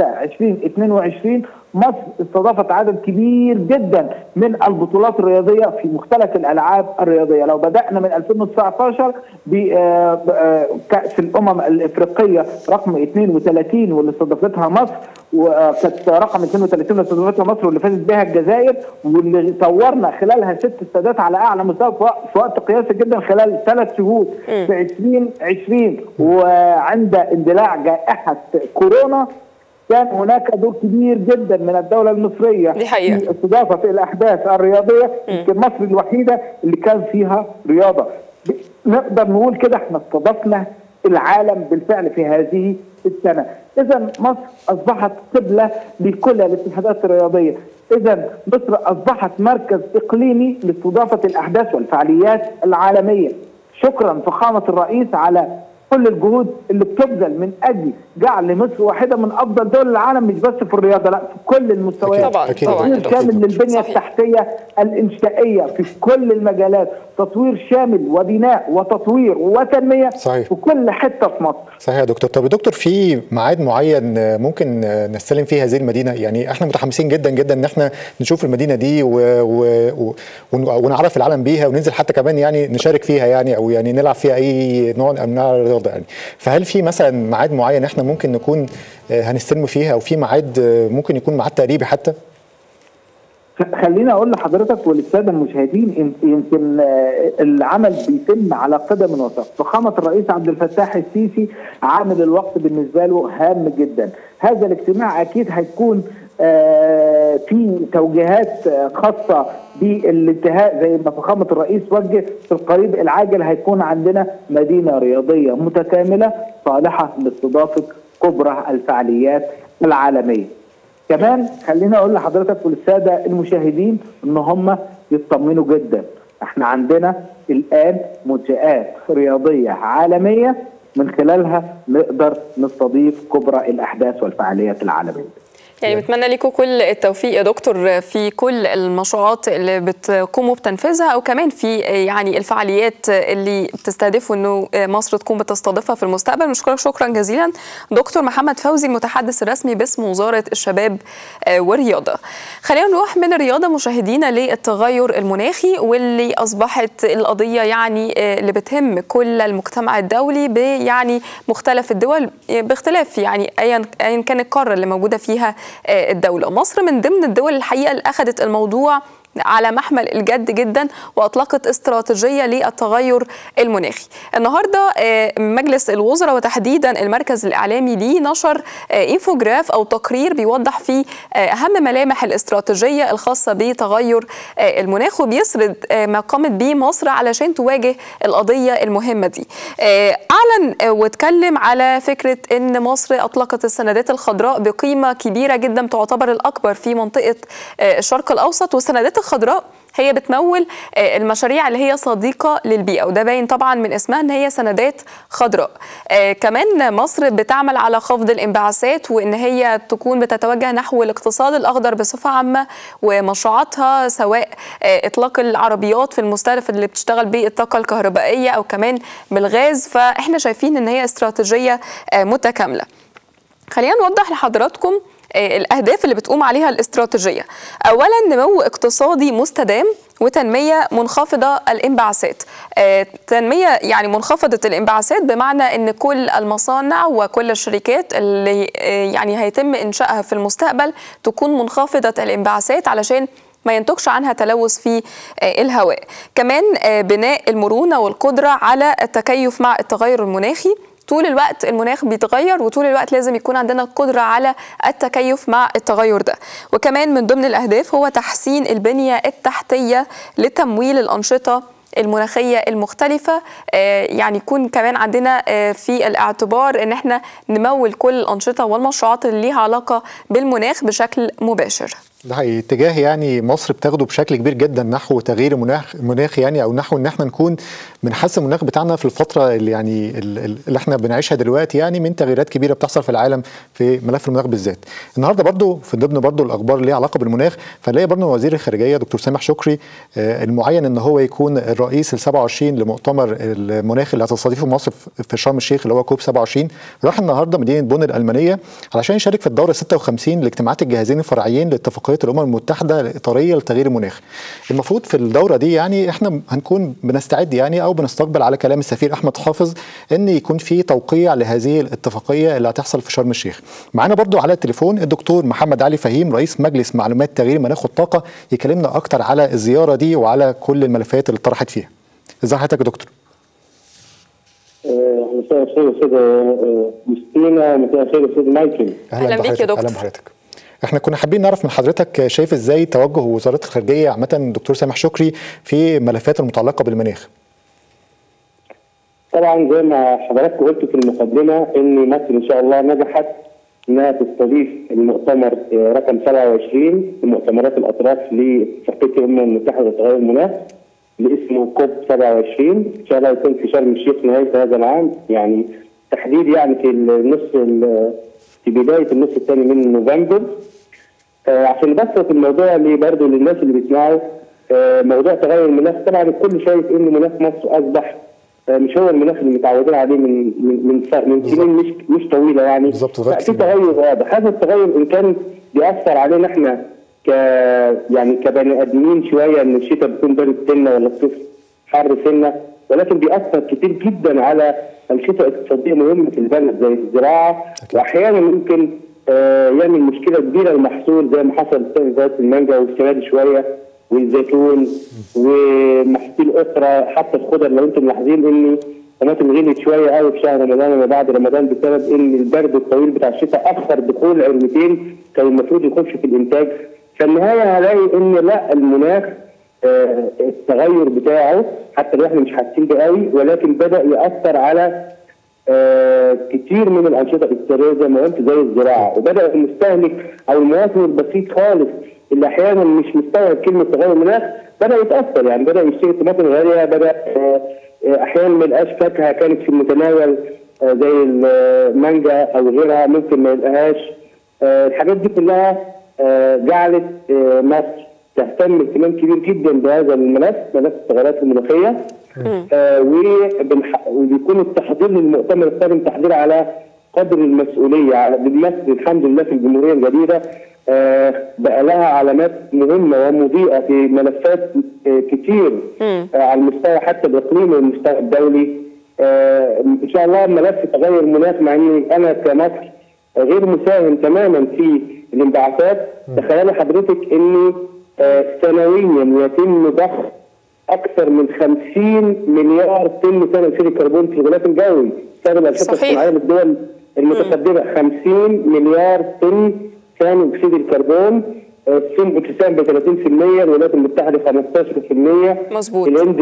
2022 مصر استضافت عدد كبير جدا من البطولات الرياضيه في مختلف الالعاب الرياضيه، لو بدانا من 2019 بكاس الامم الافريقيه رقم 32 واللي استضافتها مصر وكانت رقم 32 اللي استضافتها مصر واللي فازت بها الجزائر واللي طورنا خلالها ست استادات على اعلى مستوى في وقت- في وقت قياسي جدا خلال ثلاث شهور في 2020 وعند اندلاع جائحه كورونا كان هناك دور كبير جدا من الدوله المصريه دي حقيقة. في استضافه الاحداث الرياضيه يمكن مصر الوحيده اللي كان فيها رياضه ب- نقدر نقول كده احنا استضفنا العالم بالفعل في هذه السنه اذا مصر اصبحت قبله لكل الاتحادات الرياضيه اذا مصر اصبحت مركز اقليمي لاستضافه الاحداث والفعاليات العالميه شكرا فخامه الرئيس على كل الجهود اللي بتبذل من اجل جعل مصر واحده من افضل دول العالم مش بس في الرياضه لا في كل المستويات طبعا أكيد. طبعا تطوير شامل للبنيه صحيح. التحتيه الانشائيه في كل المجالات تطوير شامل وبناء وتطوير وتنميه صحيح. في كل حته في مصر صحيح يا دكتور طب يا دكتور في ميعاد معين ممكن نستلم فيه هذه المدينه يعني احنا متحمسين جدا جدا ان احنا نشوف المدينه دي و... و... و... ونعرف العالم بيها وننزل حتى كمان يعني نشارك فيها يعني او يعني نلعب فيها اي نوع من انواع الرياضه يعني فهل في مثلا ميعاد معين احنا ممكن نكون هنستلم فيها او في ميعاد ممكن يكون ميعاد تقريبي حتى خليني اقول لحضرتك وللساده المشاهدين يمكن العمل بيتم على قدم وساق فخامه الرئيس عبد الفتاح السيسي عامل الوقت بالنسبه له هام جدا هذا الاجتماع اكيد هيكون في توجيهات خاصه بالانتهاء زي ما فخامه الرئيس وجه في القريب العاجل هيكون عندنا مدينه رياضيه متكامله صالحه لاستضافه كبرى الفعاليات العالميه. كمان خليني اقول لحضرتك وللساده المشاهدين ان هم يطمنوا جدا احنا عندنا الان منشات رياضيه عالميه من خلالها نقدر نستضيف كبرى الاحداث والفعاليات العالميه يعني بتمنى لكم كل التوفيق يا دكتور في كل المشروعات اللي بتقوموا بتنفيذها او كمان في يعني الفعاليات اللي بتستهدفوا انه مصر تكون بتستضيفها في المستقبل نشكرك شكرا جزيلا دكتور محمد فوزي المتحدث الرسمي باسم وزاره الشباب والرياضه. خلينا نروح من الرياضه مشاهدينا للتغير المناخي واللي اصبحت القضيه يعني اللي بتهم كل المجتمع الدولي بيعني مختلف الدول باختلاف يعني ايا ايا كان القاره اللي موجوده فيها الدولة مصر من ضمن الدول الحقيقة اللي أخذت الموضوع على محمل الجد جدا واطلقت استراتيجيه للتغير المناخي. النهارده مجلس الوزراء وتحديدا المركز الاعلامي ليه نشر انفوجراف او تقرير بيوضح فيه اهم ملامح الاستراتيجيه الخاصه بتغير المناخ وبيسرد ما قامت به مصر علشان تواجه القضيه المهمه دي. اعلن واتكلم على فكره ان مصر اطلقت السندات الخضراء بقيمه كبيره جدا تعتبر الاكبر في منطقه الشرق الاوسط والسندات الخضراء هي بتمول المشاريع اللي هي صديقة للبيئة وده باين طبعا من اسمها ان هي سندات خضراء آه كمان مصر بتعمل على خفض الانبعاثات وان هي تكون بتتوجه نحو الاقتصاد الاخضر بصفة عامة ومشروعاتها سواء آه اطلاق العربيات في المستهدف اللي بتشتغل بالطاقة الكهربائية او كمان بالغاز فاحنا شايفين ان هي استراتيجية آه متكاملة خلينا نوضح لحضراتكم الاهداف اللي بتقوم عليها الاستراتيجيه اولا نمو اقتصادي مستدام وتنميه منخفضه الانبعاثات تنميه يعني منخفضه الانبعاثات بمعنى ان كل المصانع وكل الشركات اللي يعني هيتم انشائها في المستقبل تكون منخفضه الانبعاثات علشان ما ينتجش عنها تلوث في الهواء كمان بناء المرونه والقدره على التكيف مع التغير المناخي طول الوقت المناخ بيتغير وطول الوقت لازم يكون عندنا القدرة على التكيف مع التغير ده وكمان من ضمن الأهداف هو تحسين البنية التحتية لتمويل الأنشطة المناخية المختلفة يعني يكون كمان عندنا في الاعتبار ان احنا نمول كل الأنشطة والمشروعات اللي ليها علاقة بالمناخ بشكل مباشر ده حقيقي اتجاه يعني مصر بتاخده بشكل كبير جدا نحو تغيير المناخ مناخ يعني او نحو ان احنا نكون بنحسن المناخ بتاعنا في الفتره اللي يعني اللي احنا بنعيشها دلوقتي يعني من تغييرات كبيره بتحصل في العالم في ملف المناخ بالذات. النهارده برضو في ضمن برضو الاخبار اللي ليها علاقه بالمناخ فنلاقي برضو وزير الخارجيه دكتور سامح شكري المعين ان هو يكون الرئيس ال 27 لمؤتمر المناخ اللي هتستضيفه مصر في شرم الشيخ اللي هو كوب 27 راح النهارده مدينه بون الالمانيه علشان يشارك في الدوره 56 لاجتماعات الجهازين الفرعيين لاتفاقيه الامم المتحده الاطاريه لتغيير المناخ. المفروض في الدوره دي يعني احنا هنكون بنستعد يعني او بنستقبل على كلام السفير احمد حافظ ان يكون في توقيع لهذه الاتفاقيه اللي هتحصل في شرم الشيخ. معانا برضو على التليفون الدكتور محمد علي فهيم رئيس مجلس معلومات تغيير المناخ والطاقه يكلمنا اكتر على الزياره دي وعلى كل الملفات اللي اتطرحت فيها. ازي حضرتك يا دكتور؟ مساء الخير استاذه يوستينا مساء الخير استاذ مايكل اهلا بيك يا دكتور اهلا بحضرتك احنا كنا حابين نعرف من حضرتك شايف ازاي توجه وزاره الخارجيه عامه الدكتور سامح شكري في ملفات المتعلقه بالمناخ طبعا زي ما حضرتك قلت في المقدمه ان مصر ان شاء الله نجحت انها تستضيف المؤتمر رقم 27 في مؤتمرات الاطراف لاتفاقيه الامم المتحده لتغير المناخ اللي اسمه كوب 27 ان شاء الله يكون في شرم الشيخ نهايه هذا العام يعني تحديد يعني في النص ال- في بدايه النص الثاني من نوفمبر آه، عشان نبسط الموضوع اللي برضه للناس اللي بيسمعوا آه، موضوع تغير المناخ طبعا الكل شايف ان مناخ مصر اصبح آه، مش هو المناخ اللي متعودين عليه من من من, ف- من سنين مش مش طويله يعني بالظبط، لا وقت في تغير واضح هذا التغير ان كان بيأثر علينا احنا ك يعني كبني ادمين شويه ان الشتاء بيكون بارد سنه ولا الصيف حر سنه ولكن بيأثر كتير جدا على انشطه اقتصاديه مهمه في البلد زي الزراعه واحيانا ممكن آه، يعمل مشكله كبيره للمحصول زي ما حصل السنه اللي فاتت المانجا والسنه دي شويه والزيتون ومحاصيل اخرى حتى الخضر لو انتم ملاحظين ان الطماطم غليت شويه قوي في شهر رمضان وما بعد رمضان بسبب ان البرد الطويل بتاع الشتاء اخر دخول علبتين كان المفروض يخش في الانتاج في النهايه هلاقي ان لا المناخ آه، التغير بتاعه حتى لو احنا مش حاسين بيه قوي ولكن بدا ياثر على آه، كتير من الانشطه الاقتصاديه زي ما قلت زي الزراعه وبدا المستهلك او المواطن البسيط خالص اللي احيانا مش مستوعب كلمه تغير المناخ بدا يتاثر يعني بدا يشتري طماطم غاليه بدا آه، آه، احيانا ما يلقاش فاكهه كانت في المتناول آه، زي المانجا او غيرها ممكن ما يلقاهاش آه، الحاجات دي كلها آه، جعلت آه، مصر تهتم اهتمام كبير جدا بهذا الملف ملف التغيرات المناخيه آه، وبنح- وبيكون التحضير للمؤتمر القادم تحضير على قدر المسؤوليه على بالمثل الحمد لله في الجمهوريه الجديده آه، بقى لها علامات مهمه ومضيئه في ملفات آه، كتير آه، على المستوى حتى الاقليمي والمستوى الدولي آه، ان شاء الله ملف تغير المناخ مع اني انا كمصر غير مساهم تماما في الانبعاثات تخيلي حضرتك ان آه، سنويا يتم ضخ اكثر من 50 مليار طن ثاني اكسيد الكربون في الغلاف الجوي بسبب الانشطه صحيح. الصناعيه للدول المتقدمه 50 مليار طن ثاني اكسيد الكربون آه، الصين بتساهم ب 30% الولايات المتحده 15% مظبوط. الهند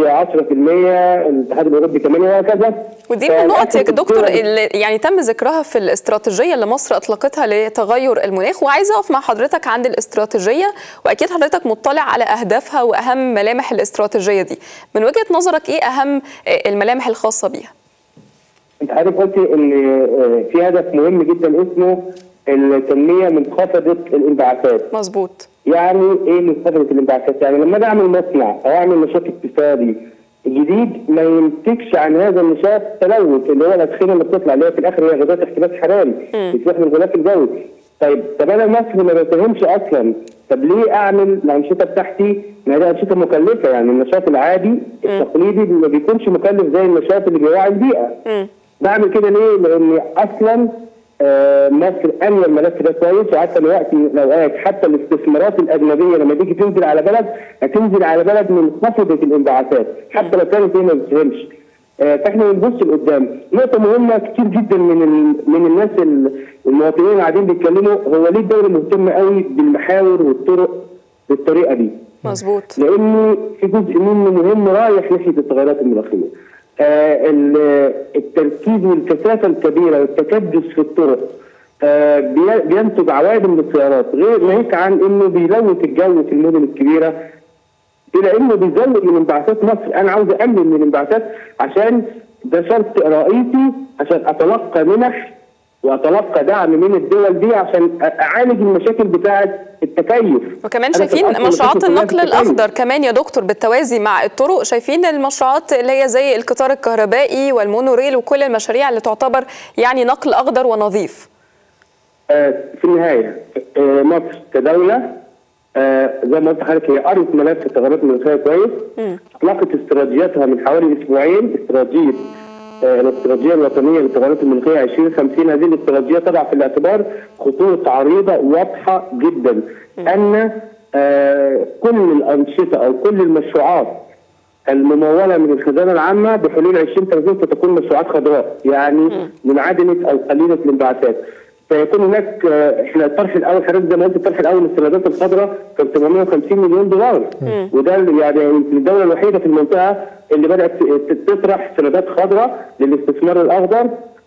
10% الاتحاد الاوروبي كمان وهكذا ودي من فالأكل النقط يا في دكتور الدول- اللي يعني تم ذكرها في الاستراتيجيه اللي مصر اطلقتها لتغير المناخ وعايزه اقف مع حضرتك عند الاستراتيجيه واكيد حضرتك مطلع على اهدافها واهم ملامح الاستراتيجيه دي من وجهه نظرك ايه اهم آه، الملامح الخاصه بيها انت عارف قلت ان آه، في هدف مهم جدا اسمه التنميه منخفضه الانبعاثات مظبوط يعني ايه منخفضه الانبعاثات يعني لما انا اعمل مصنع او اعمل نشاط اقتصادي جديد ما ينتجش عن هذا النشاط تلوث اللي هو الادخنه اللي بتطلع اللي هي في الاخر هي غازات احتباس حراري بتروح من الغلاف الجوي طيب طب انا مصر ما بفهمش اصلا طب ليه اعمل الانشطه بتاعتي ما هي انشطه مكلفه يعني النشاط العادي التقليدي ما بيكونش مكلف زي النشاط اللي بيوعي البيئه بعمل كده ليه؟ لان اصلا آه، مصر انوى الملف ده كويس وحتى الوقت من الاوقات حتى الاستثمارات الاجنبيه لما تيجي تنزل على بلد هتنزل على بلد منخفضه الانبعاثات حتى لو كانت هي ما بتفهمش آه، فاحنا بنبص لقدام نقطه مهمه كتير جدا من ال... من الناس ال- المواطنين اللي قاعدين بيتكلموا هو ليه الدوله مهتمه قوي بالمحاور والطرق بالطريقه دي؟ مظبوط لان في جزء منه مهم رايح ناحيه التغيرات المناخيه. آه ال- التركيز والكثافه الكبيره والتكدس في الطرق آه بي- بينتج عوادم للسيارات غير ناهيك عن انه بيلوث الجو في المدن الكبيره الى انه بيزود من انبعاثات مصر انا عاوز اقلل من الانبعاثات عشان ده شرط رئيسي عشان اتلقى منح واتلقى دعم من الدول دي عشان أ- اعالج المشاكل بتاعه التكيف وكمان أنا في شايفين الأصل مشروعات بشوف كلها النقل التكيف. الاخضر كمان يا دكتور بالتوازي مع الطرق شايفين المشروعات اللي هي زي القطار الكهربائي والمونوريل وكل المشاريع اللي تعتبر يعني نقل اخضر ونظيف آه، في النهايه آه، مصر كدوله آه، زي ما قلت لحضرتك هي قرت ملف التغيرات المناخيه كويس اطلقت استراتيجياتها من حوالي اسبوعين استراتيجيه آه، الاستراتيجيه الوطنيه للتغيرات المناخيه 2050 هذه الاستراتيجيه تضع في الاعتبار خطوط عريضه واضحه جدا ان آه، كل الانشطه او كل المشروعات المموله من الخزانه العامه بحلول 2030 ستكون مشروعات خضراء يعني منعدمه او قليله الانبعاثات فيكون هناك آه، احنا الطرح الاول حضرتك زي ما قلت الطرح الاول للسندات الخضراء كان 850 مليون دولار وده اللي يعني يمكن الدوله الوحيده في المنطقه اللي بدات ت- تطرح سندات خضراء للاستثمار الاخضر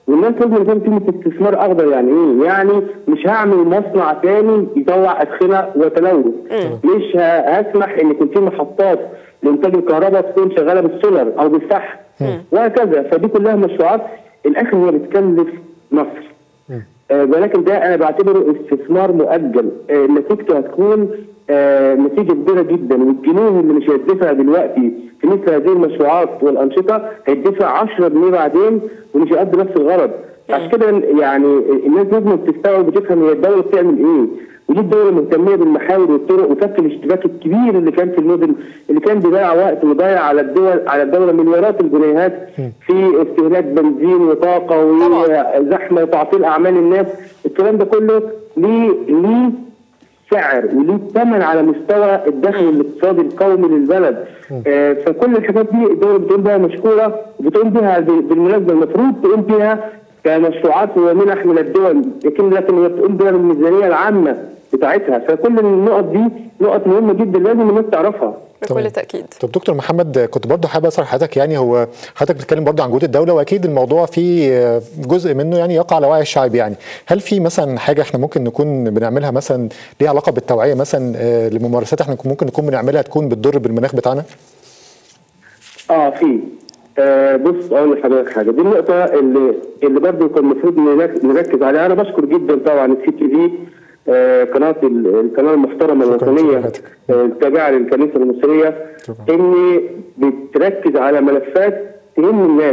والناس لازم تفهم كلمه استثمار اخضر يعني ايه؟ يعني مش هعمل مصنع تاني يطلع ادخنه وتلوث مش ه- هسمح ان يكون في محطات لانتاج الكهرباء تكون شغاله بالسولر او بالفحم وهكذا فدي كلها مشروعات الاخر هي بتكلف مصر آه، ولكن ده انا بعتبره استثمار مؤجل آه، نتيجته هتكون آه، نتيجه كبيره جدا والجنيه اللي مش هيدفع دلوقتي في مثل هذه المشروعات والانشطه هيدفع 10 جنيه بعدين ومش هيأدي نفس الغرض عشان كده يعني الناس لازم تستوعب وتفهم هي الدوله بتعمل ايه ودي الدوله مهتميه بالمحاور والطرق وفك الاشتباك الكبير اللي كان في المدن اللي كان بيضيع وقت ويضيع على الدول على الدوله مليارات الجنيهات في استهلاك بنزين وطاقه وزحمه وتعطيل اعمال الناس الكلام ده كله ليه ليه سعر وليه ثمن على مستوى الدخل الاقتصادي القومي للبلد آه فكل الحاجات دي الدوله بتقوم بها مشكوره وبتقوم بها ب- بالمناسبه المفروض تقوم بها كمشروعات ومنح من الدول لكن لكن هي بتقوم بها بالميزانيه العامه بتاعتها فكل النقط دي نقط مهمه جدا لازم الناس تعرفها بكل تاكيد طب دكتور محمد كنت برضه حابب اسال حضرتك يعني هو حضرتك بتتكلم برضه عن جهود الدوله واكيد الموضوع فيه جزء منه يعني يقع على وعي الشعب يعني هل في مثلا حاجه احنا ممكن نكون بنعملها مثلا ليها علاقه بالتوعيه مثلا آه، لممارسات احنا ممكن نكون بنعملها تكون بتضر بالمناخ بتاعنا؟ اه في آه بص اقول لحضرتك حاجه دي النقطه اللي اللي برضه كان المفروض نرك- نركز عليها انا بشكر جدا طبعا السي تي في آه قناه ال- القناه المحترمه شكراً الوطنيه لحضرتك. آه، التابعه للكنيسه المصريه شكراً. ان بتركز على ملفات تهم الناس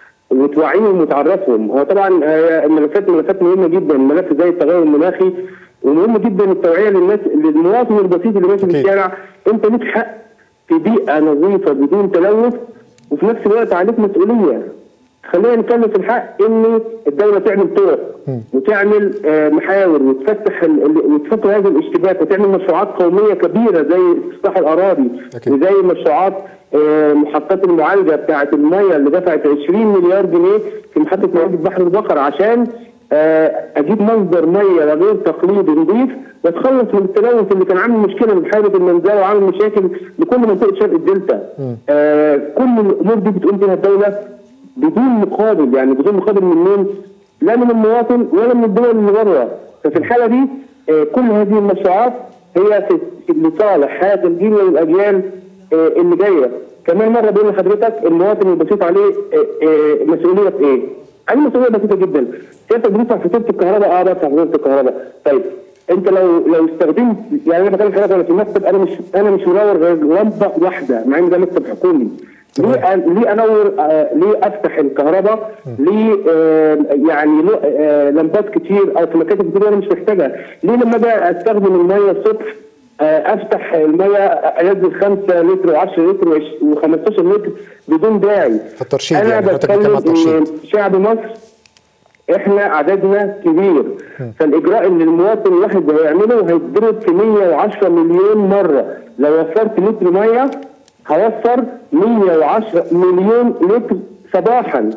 وتوعيهم وتعرفهم هو طبعا آه، الملفات ملفات مهمه جدا ملف زي التغير المناخي ومهم جدا التوعيه للناس للمواطن البسيط اللي ماشي في أكيد. الشارع انت ليك حق في بيئه نظيفه بدون تلوث وفي نفس الوقت عليك مسؤوليه خلينا نتكلم في الحق ان الدوله تعمل طرق وتعمل آه، محاور وتفتح ال- ال- وتفك هذا الاشتباك وتعمل مشروعات قوميه كبيره زي استصلاح الاراضي أكيد. وزي مشروعات آه، محطات المعالجه بتاعه الميه اللي دفعت 20 مليار جنيه في محطه معالجه بحر البقر عشان آه، اجيب مصدر ميه غير تقليدي نظيف واتخلص من التلوث اللي كان عامل مشكله من حاله المنزل وعامل مشاكل لكل منطقه شرق الدلتا. آه، كل الامور دي بتقوم بها الدوله بدون مقابل يعني بدون مقابل من مين؟ لا من المواطن ولا من الدول اللي بره ففي الحاله دي آه، كل هذه المشروعات هي في في لصالح هذا الجيل والاجيال آه، اللي جايه كمان مره بقول لحضرتك المواطن البسيط عليه آه، آه، مسؤوليه في ايه؟ عليه مسؤوليه بسيطه جدا انت بتدفع فاتوره الكهرباء اه بدفع فاتوره الكهرباء طيب انت لو لو استخدمت يعني انا بكلم حضرتك انا في المكتب انا مش انا مش منور غير لمبه واحده مع ان ده مكتب حكومي ليه أ- ليه انور آه، ليه افتح الكهرباء ليه آه، يعني لو- آه، لمبات كتير او في مكاتب كتير انا مش محتاجها ليه لما اجي استخدم الميه الصبح آه، افتح الميه انزل 5 لتر و10 لتر و15 لتر بدون داعي الترشيد انا يعني حضرتك بتتكلم عن بتكلم ان الترشيد. شعب مصر احنا عددنا كبير فالاجراء اللي المواطن الواحد هيعمله هيتضرب في 110 مليون مره لو وفرت لتر ميه هوفر 110 مليون لتر صباحا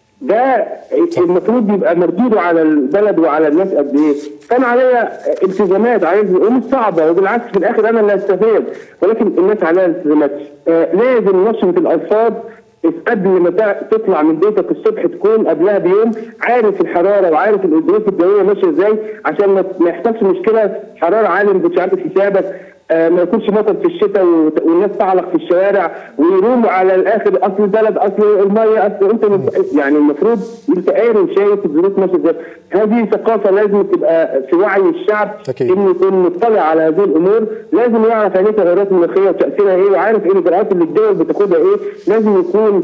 ده المفروض يبقى مردوده على البلد وعلى الناس قد ايه؟ كان عليا التزامات عليا ومش صعبه وبالعكس في الاخر انا اللي هستفاد ولكن الناس عليها التزامات آه لازم نشره الالفاظ قبل ما تع- تطلع من بيتك الصبح تكون قبلها بيوم عارف الحراره وعارف الظروف الجويه ماشيه ازاي عشان ما ما يحصلش مشكله حراره عاليه مش عارف حسابك آه، ما يكونش مطر في الشتاء وت- والناس تعلق في الشوارع ويروموا على الاخر اصل البلد اصل الميه اصل انت مف- يعني المفروض انت قاري وشايف الظروف ماشيه ازاي هذه ثقافه لازم تبقى في وعي الشعب أكيد. انه يكون مطلع على هذه الامور لازم يعرف يعني ايه تغيرات مناخيه وتاثيرها ايه وعارف ايه الاجراءات اللي الدول بتاخدها ايه لازم يكون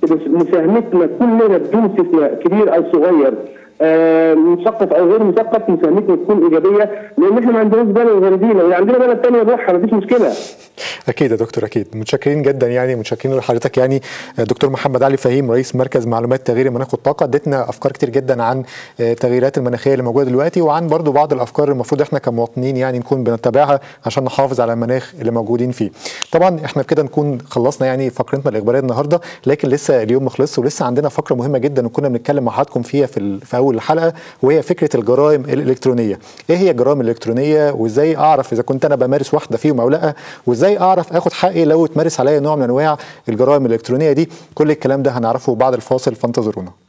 مساهمتنا كلنا بدون استثناء كبير او صغير آه، مثقف او غير مثقف مساهمتنا تكون ايجابيه لان احنا ما عندناش بلد غير ولو عندنا بلد ثانيه نروحها مفيش مشكله اكيد يا دكتور اكيد متشكرين جدا يعني متشكرين لحضرتك يعني دكتور محمد علي فهيم رئيس مركز معلومات تغيير المناخ والطاقه اديتنا افكار كتير جدا عن التغييرات المناخيه اللي موجوده دلوقتي وعن برضو بعض الافكار المفروض احنا كمواطنين يعني نكون بنتبعها عشان نحافظ على المناخ اللي موجودين فيه طبعا احنا بكده نكون خلصنا يعني فقرتنا الاخباريه النهارده لكن لسه اليوم ما خلصش ولسه عندنا فقره مهمه جدا وكنا بنتكلم مع حضراتكم فيها في, ال- في اول الحلقه وهي فكره الجرائم الالكترونيه ايه هي الجرائم الالكترونيه وازاي اعرف اذا كنت انا بمارس واحده فيهم او لا وازاي اعرف اخد حقي لو اتمارس عليا نوع من انواع الجرائم الالكترونيه دي كل الكلام ده هنعرفه بعد الفاصل فانتظرونا